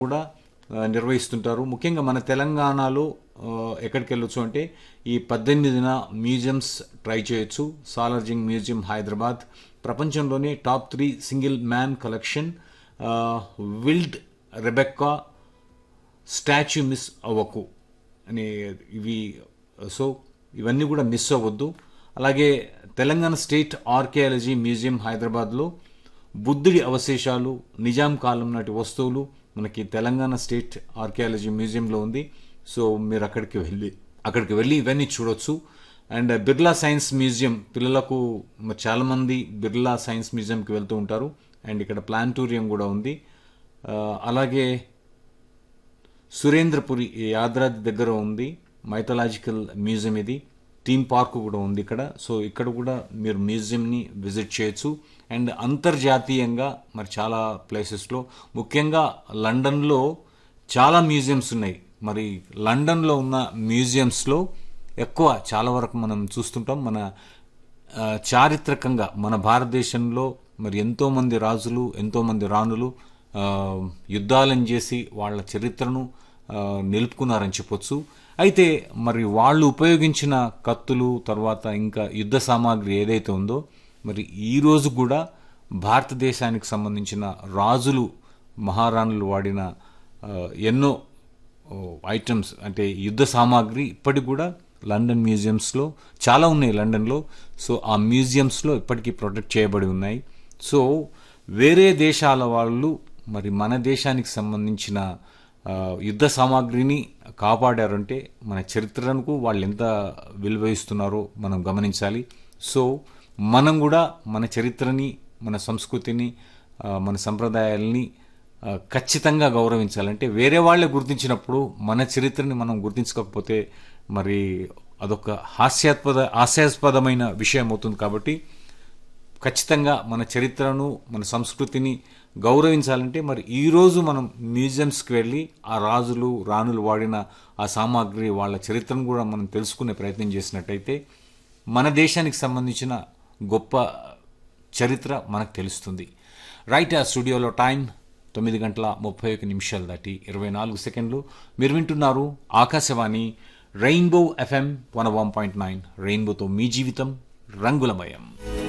కూడా ఆ, నిర్వహిస్తుంటారు ముఖ్యంగా మన తెలంగాణలో ఆ, ఎక్కడికి వెళ్ళొచ్చు అంటే ఈ పద్దెనిమిదిన మ్యూజియంస్ ట్రై చేయొచ్చు సాలార్జింగ్ మ్యూజియం హైదరాబాద్ ప్రపంచంలోనే top three single man collection veiled Rebecca statue మిస్ అవ్వకు అనే ఇవి సో ఇవన్నీ కూడా మిస్ అవ్వద్దు అలాగే తెలంగాణ స్టేట్ ఆర్కియాలజీ మ్యూజియం హైదరాబాద్లో బుద్ధుడి అవశేషాలు నిజాం కాలం నాటి వస్తువులు మనకి తెలంగాణ స్టేట్ ఆర్కియాలజీ మ్యూజియంలో ఉంది సో మీరు అక్కడికి వెళ్ళి అక్కడికి వెళ్ళి ఇవన్నీ చూడొచ్చు అండ్ బిర్లా సైన్స్ మ్యూజియం పిల్లలకు మరి చాలామంది బిర్లా సైన్స్ మ్యూజియంకి వెళ్తూ ఉంటారు అండ్ ఇక్కడ ప్లానిటోరియం కూడా ఉంది ఆ, అలాగే సురేంద్రపురి ఈ యాదాద్రి దగ్గర ఉంది మైథలాజికల్ మ్యూజియం ఇది థీమ్ పార్క్ కూడా ఉంది ఇక్కడ సో ఇక్కడ కూడా మీరు మ్యూజియంని విజిట్ చేయొచ్చు అండ్ అంతర్జాతీయంగా మరి చాలా ప్లేసెస్లో ముఖ్యంగా లండన్లో చాలా మ్యూజియంస్ ఉన్నాయి మరి లండన్లో ఉన్న మ్యూజియంస్లో ఎక్కువ చాలా వరకు మనం చూస్తుంటాం మన ఆ, చారిత్రకంగా మన భారతదేశంలో మరి ఎంతోమంది రాజులు ఎంతోమంది రాణులు ఆ, యుద్ధాలను చేసి వాళ్ళ చరిత్రను ఆ, నిలుపుకున్నారని చెప్పొచ్చు అయితే మరి వాళ్ళు ఉపయోగించిన కత్తులు తర్వాత ఇంకా యుద్ధ సామాగ్రి ఏదైతే ఉందో మరి ఈ రోజు కూడా భారతదేశానికి సంబంధించిన రాజులు మహారాణులు వాడిన ఆ, ఎన్నో ఓ, ఐటమ్స్ అంటే యుద్ధ సామాగ్రి ఇప్పటికి కూడా లండన్ మ్యూజియంస్లో చాలా ఉన్నాయి లండన్లో సో ఆ మ్యూజియంస్లో ఇప్పటికీ ప్రొటెక్ట్ చేయబడి ఉన్నాయి సో వేరే దేశాల వాళ్ళు మరి మన దేశానికి సంబంధించిన ఆ, యుద్ధ సామాగ్రిని కాపాడారంటే మన చరిత్రకు వాళ్ళు ఎంత విలువ ఇస్తున్నారో మనం గమనించాలి సో మనం కూడా మన చరిత్రని మన సంస్కృతిని ఆ, మన సంప్రదాయాల్ని ఆ, ఖచ్చితంగా గౌరవించాలంటే వేరే వాళ్ళే గుర్తించినప్పుడు మన చరిత్రని మనం గుర్తించకపోతే మరి అదొక హాస్యాస్పద హాస్యాస్పదమైన విషయం అవుతుంది కాబట్టి ఖచ్చితంగా మన చరిత్రను మన సంస్కృతిని గౌరవించాలంటే మరి ఈ రోజు మనం మ్యూజియంస్కి వెళ్ళి ఆ రాజులు రాణులు వాడిన ఆ సామాగ్రి వాళ్ళ చరిత్రను కూడా మనం తెలుసుకునే ప్రయత్నం చేసినట్టయితే మన దేశానికి సంబంధించిన గొప్ప చరిత్ర మనకు తెలుస్తుంది రైట్ ఆ స్టూడియోలో టైం తొమ్మిది గంటల ముప్పై ఒక నిమిషాలు దాటి ఇరవై నాలుగు సెకండ్లు మీరు వింటున్నారు Akashvani rainbow FM one one point nine రెయిన్బోతో మీ జీవితం రంగులమయం